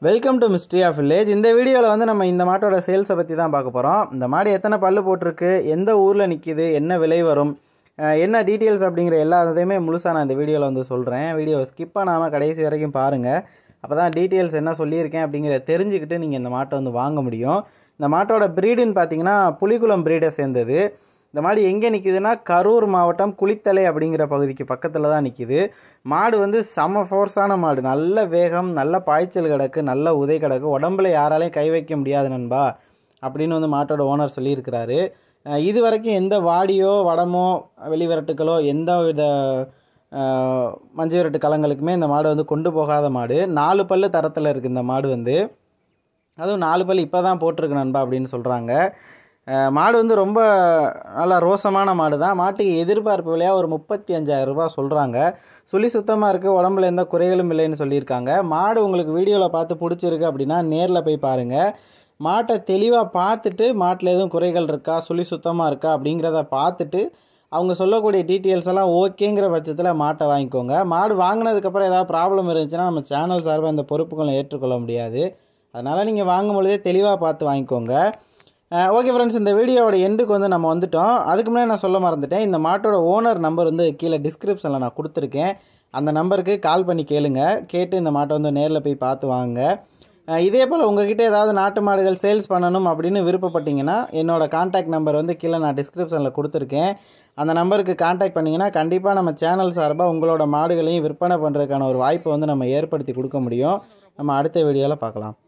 welcome to mystery of village இந்த வீடியோவில் வந்து நம்ம இந்த மாட்டோட சேல்ஸை பற்றி தான் பார்க்க போகிறோம் இந்த மாடு எத்தனை பல்லு போட்டிருக்கு எந்த ஊரில் நிற்கிது என்ன விலை வரும் அஹ் என்ன டீட்டெயில்ஸ் அப்படிங்கிற எல்லா இதையுமே முழுசாக நான் இந்த வீடியோவில் வந்து சொல்கிறேன் வீடியோ ஸ்கிப் பண்ணாமல் கடைசி வரைக்கும் பாருங்கள் அப்போ தான் டீட்டெயில்ஸ் என்ன சொல்லியிருக்கேன் அப்படிங்கிறத தெரிஞ்சுக்கிட்டு நீங்கள் இந்த மாட்டை வந்து வாங்க முடியும் இந்த மாட்டோட ப்ரீடுன்னு பார்த்தீங்கன்னா புலிக்குளம் ப்ரீடை சேர்ந்தது இந்த மாடு எங்கே நிற்கிதுன்னா கரூர் மாவட்டம் குளித்தலை அப்படிங்கிற பகுதிக்கு பக்கத்தில் தான் நிற்கிது மாடு வந்து செம ஃபோர்ஸான மாடு நல்ல வேகம் நல்ல பாய்ச்சல் கிடக்கு நல்ல உதை கிடக்கு உடம்புல யாராலையும் கை வைக்க முடியாது நண்பா அப்படின்னு வந்து மாட்டோட ஓனர் சொல்லியிருக்கிறாரு அஹ் இது வரைக்கும் எந்த வாடியோ வடமோ வெளிவிரட்டுகளோ எந்த வித அஹ், மஞ்சள் விரட்டு களங்களுக்குமே இந்த மாடு வந்து கொண்டு போகாத மாடு நாலு பல்லு தரத்தில் இருக்குது இந்த மாடு வந்து அதுவும் நாலு பல் இப்போ தான் போட்டிருக்கு நண்பா அப்படின்னு சொல்கிறாங்க மாடு வந்து ரொம்ப நல்லா ரோசமான மாடு தான் மாட்டுக்கு எதிர்பார்ப்பு விலையாக ஒரு முப்பத்தி அஞ்சாயிரம் ரூபாய் சொல்கிறாங்க சுழி சுத்தமாக இருக்குது உடம்புல எந்த குறைகளும் இல்லைன்னு சொல்லியிருக்காங்க மாடு உங்களுக்கு வீடியோவில் பார்த்து பிடிச்சிருக்கு அப்படின்னா நேரில் போய் பாருங்கள் மாட்டை தெளிவாக பார்த்துட்டு மாட்டில் எதுவும் குறைகள் இருக்கா சுழி சுத்தமாக இருக்கா அப்படிங்கிறத பார்த்துட்டு அவங்க சொல்லக்கூடிய டீட்டெயில்ஸ் எல்லாம் ஓகேங்கிற பட்சத்தில் மாட்டை வாங்கிக்கோங்க மாடு வாங்கினதுக்கப்புறம் ஏதாவது ப்ராப்ளம் இருந்துச்சுன்னா நம்ம சேனல் சார்பாக இந்த பொறுப்புகளை ஏற்றுக்கொள்ள முடியாது அதனால் நீங்கள் வாங்கும் பொழுதே தெளிவாக பார்த்து வாங்கிக்கோங்க ஓகே ஃப்ரெண்ட்ஸ் இந்த வீடியோவோட எண்டுக்கு வந்து நம்ம வந்துட்டோம் அதுக்கு முன்னாடி நான் சொல்ல மறந்துட்டேன் இந்த மாட்டோட ஓனர் நம்பர் வந்து கீழே டிஸ்கிரிப்ஷனில் நான் கொடுத்துருக்கேன் அந்த நம்பருக்கு கால் பண்ணி கேளுங்க கேட்டு இந்த மாட்டை வந்து நேரில் போய் பார்த்து வாங்க அஹ் இதே போல் உங்ககிட்ட ஏதாவது நாட்டு மாடுகள் சேல்ஸ் பண்ணணும் அப்படின்னு விருப்பப்பட்டீங்கன்னா என்னோட காண்டாக்ட் நம்பர் வந்து கீழே நான் டிஸ்கிரிப்ஷனில் கொடுத்துருக்கேன் அந்த நம்பருக்கு காண்டாக்ட் பண்ணிங்கன்னா கண்டிப்பாக நம்ம சேனல் சார்பாக உங்களோட மாடுகளையும் விற்பனை பண்ணுறதுக்கான ஒரு வாய்ப்பை வந்து நம்ம ஏற்படுத்தி கொடுக்க முடியும் நம்ம அடுத்த வீடியோவில் பார்க்கலாம்